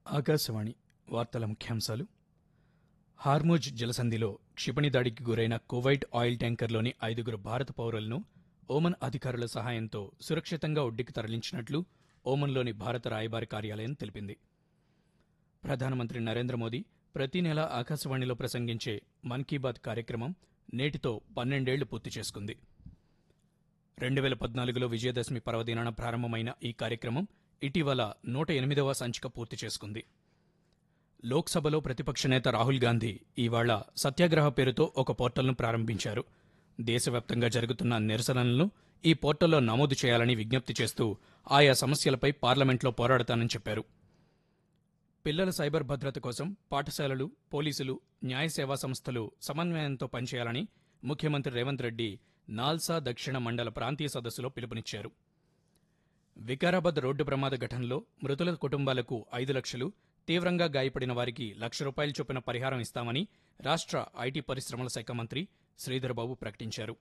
ఆకాశవాణి వార్తల ముఖ్యాంశాలు హార్మోజ్ జలసంధిలో క్షిపణి దాడికి గురైన కువైట్ ఆయిల్ ట్యాంకర్లోని ఐదుగురు భారత పౌరులను ఓమన్ అధికారుల సహాయంతో సురక్షితంగా ఒడ్డుకి తరలించినట్లు ఓమన్లోని భారత రాయబారి కార్యాలయం తెలిపింది ప్రధానమంత్రి నరేంద్ర మోదీ ప్రతి నెల ఆకాశవాణిలో ప్రసంగించే మన్ కీ బాత్ కార్యక్రమం నేటితో పన్నెండేళ్లు పూర్తి చేసుకుంది రెండు వేల పద్నాలుగులో విజయదశమి పర్వదినాన ప్రారంభమైన ఈ కార్యక్రమం ఇటీవల నూట ఎనిమిదవ సంచిక పూర్తి చేసుకుంది లోక్సభలో ప్రతిపక్ష నేత రాహుల్ గాంధీ ఇవాళ సత్యాగ్రహ పేరుతో ఒక పోర్టల్ను ప్రారంభించారు దేశవ్యాప్తంగా జరుగుతున్న నిరసనలను ఈ పోర్టల్లో నమోదు చేయాలని విజ్ఞప్తి చేస్తూ ఆయా సమస్యలపై పార్లమెంట్లో పోరాడతానని చెప్పారు పిల్లల సైబర్ భద్రత కోసం పాఠశాలలు పోలీసులు న్యాయ సేవా సంస్థలు సమన్వయంతో పనిచేయాలని ముఖ్యమంత్రి రేవంత్ రెడ్డి నాల్సా దక్షిణ మండల ప్రాంతీయ సదస్సులో పిలుపునిచ్చారు వికారాబాద్ రోడ్డు ప్రమాద ఘటనలో మృతుల కుటుంబాలకు ఐదు లక్షలు తీవ్రంగా గాయపడిన వారికి లక్ష రూపాయల చొప్పున పరిహారం ఇస్తామని రాష్ట్ర ఐటీ పరిశ్రమల శాఖ మంత్రి శ్రీధర్బాబు ప్రకటించారు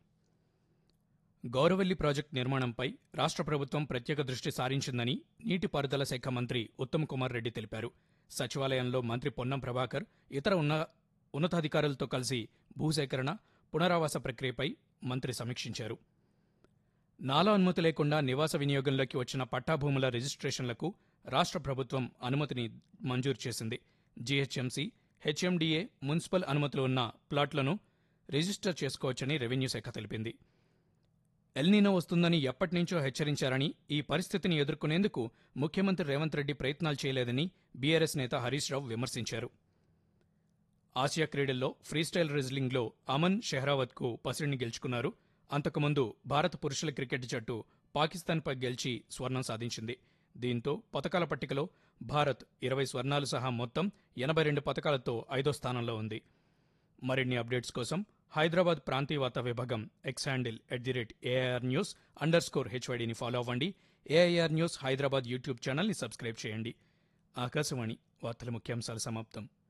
గౌరవల్లి ప్రాజెక్టు నిర్మాణంపై రాష్ట్ర ప్రభుత్వం ప్రత్యేక దృష్టి సారించిందని నీటిపారుదల శాఖ మంత్రి ఉత్తమ్ కుమార్ రెడ్డి తెలిపారు సచివాలయంలో మంత్రి పొన్నం ప్రభాకర్ ఇతర ఉన్న ఉన్నతాధికారులతో కలిసి భూసేకరణ పునరావాస ప్రక్రియపై మంత్రి సమీక్షించారు నాలా అనుమతి లేకుండా నివాస వినియోగంలోకి వచ్చిన పట్టా భూముల రిజిస్ట్రేషన్లకు రాష్ట్ర ప్రభుత్వం అనుమతిని మంజూరు చేసింది జీహెచ్ఎంసీ హెచ్ఎండిఏ మున్సిపల్ అనుమతులు ఉన్న ప్లాట్లను రిజిస్టర్ చేసుకోవచ్చని రెవెన్యూ శాఖ తెలిపింది ఎల్నీనో వస్తుందని ఎప్పటినుంచో హెచ్చరించారని ఈ పరిస్థితిని ఎదుర్కొనేందుకు ముఖ్యమంత్రి రేవంత్ రెడ్డి ప్రయత్నాలు చేయలేదని బీఆర్ఎస్ నేత హరీష్ రావు విమర్శించారు ఆసియా క్రీడల్లో ఫ్రీస్టైల్ రెజ్లింగ్లో అమన్ షెహ్రావత్కు పసిడిని గెలుచుకున్నారు అంతకుముందు భారత పురుషుల క్రికెట్ జట్టు పాకిస్తాన్పై గెలిచి స్వర్ణం సాధించింది దీంతో పతకాల పట్టికలో భారత్ ఇరవై స్వర్ణాలు సహా మొత్తం ఎనభై రెండు పతకాలతో ఐదో స్థానంలో ఉంది మరిన్ని అప్డేట్స్ కోసం హైదరాబాద్ ప్రాంతీయ వార్తా విభాగం X handle at the rate AIR news underscore హెచ్వైడిని ఫాలో అవ్వండి ఏఐఆర్ న్యూస్ హైదరాబాద్ యూట్యూబ్ ఛానల్ని సబ్స్క్రైబ్ చేయండి ఆకాశవాణి వార్తల ముఖ్యాంశాలు సమాప్తం